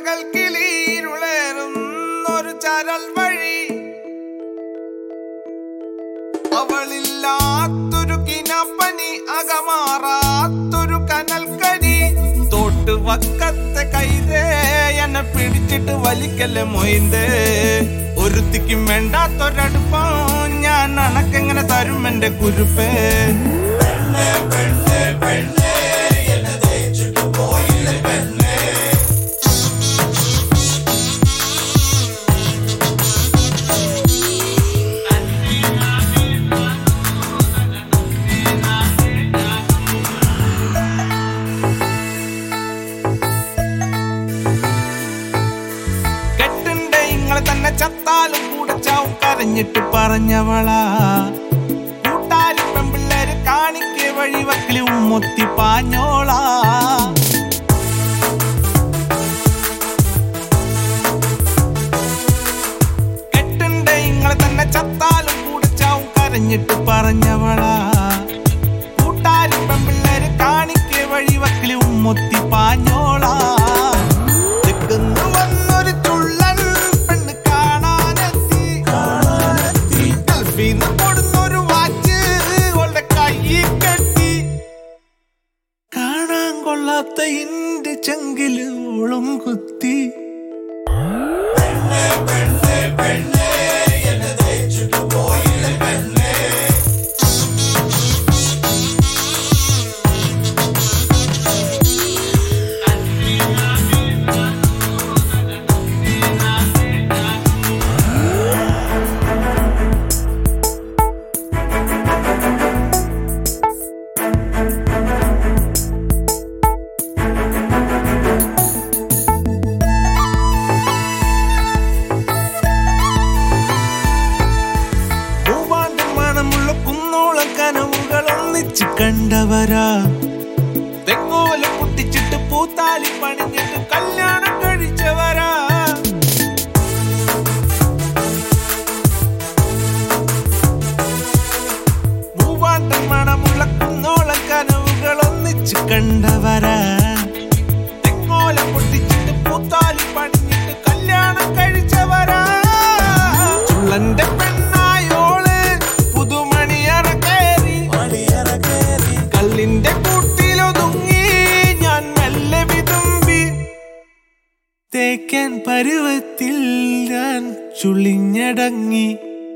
പകൽ കിളിയിരുളേറുന്നൊരു ചരൽ വഴി അവളില്ലാത്തൊരു കിനപ്പനി അകമാറാത്തൊരു കനൽക്കനി തോട്ട് വക്കത്തെ കൈതേ എന്നെ പിടിച്ചിട്ട് വലിക്കല്ലേ മൊയ്തേ ഒരുത്തിക്കും വേണ്ടാത്തൊരടുപ്പം ഞാൻ അണക്കെങ്ങനെ തരും എന്റെ കുരുപ്പേ കെട്ടുണ്ടേ ഇങ്ങളെ തന്നെ ചത്താലും കൂടെ ചാവും കരഞ്ഞിട്ട് പറഞ്ഞവളാ കൂട്ടാലി പെമ്പിള്ളേര് കാണിക്കെ വഴി വക്കില് ഉമ്മൊത്തി പാഞ്ഞോളാ കെട്ടുണ്ടേ ഇങ്ങളെ തന്നെ ചത്താലും കൂടെ ചാവും കരഞ്ഞിട്ട് പറഞ്ഞവളാ കൂട്ടാലി പെമ്പിള്ളേര് കാണിക്കെ വഴി വക്കില് ഉമ്മൊത്തി പാഞ്ഞോളാ തെക്കുന്ന് വന്നൊരു ചുള്ളൻ പെണ്ണ് കാണാനെത്തി ഗൾഫീന്ന് കൊടുന്നൊരു വാച്ച് ഓളുടെ കയ്യിൽ കെട്ടി കാണാൻ കൊള്ളാത്ത ഇന്റെ ചെങ്കില് ഓളും കുത്തി മൂവാണ്ട് മണമുള്ള കുന്നോളം കനവുകൾ ഒന്നിച്ച് കണ്ടവരാ തെങ്ങോല പൊട്ടിച്ചിട്ട് പൂത്താലി പണിഞ്ഞിട്ട് കല്യാണം കഴിച്ചവരാ മൂവാണ്ട് മണമുള്ള കുന്നോളം കനവുകൾ ഒന്നിച്ച് കണ്ടവരാ തെങ്ങോല പൊട്ടിച്ചിട്ട് പൂത്താലി പണിഞ്ഞിട്ട് കല്യാണം കഴിച്ചവരാ ചുള്ളന്റെ പെണ്ണായോള് പുതുമണിയറ കയറി കല്ലിന്റെ കൂട്ടിലൊതുങ്ങി ഞാൻ മെല്ലെ വിതുമ്പി തേക്കാൻ പരുവത്തിൽ ഞാൻ ചുളിഞ്ഞടങ്ങി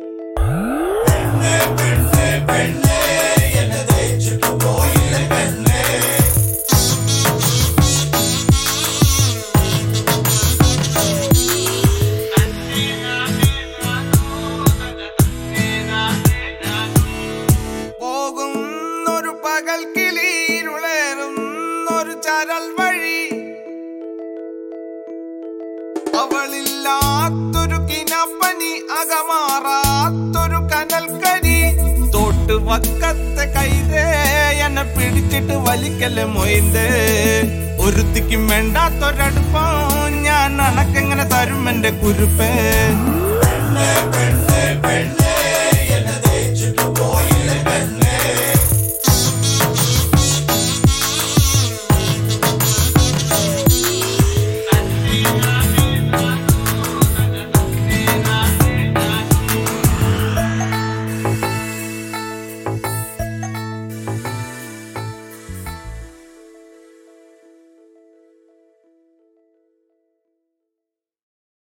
പോകുന്നൊരു പകൽ കിളിയിരുളേറുന്നൊരു ചരൽ വഴി അവളില്ലാത്തൊരു കിനപ്പനി അകമാറാത്തൊരു കനൽക്കനി തോട്ട് വക്കത്തെ കൈതേ എന്നെ പിടിച്ചിട്ട് വലിക്കല്ലേ മൊയ്തേ ഒരുത്തിക്കും വേണ്ടാത്തൊരടുപ്പം ഞാൻ അണക്കെങ്ങനെ തരും എന്റെ കുരുപ്പേ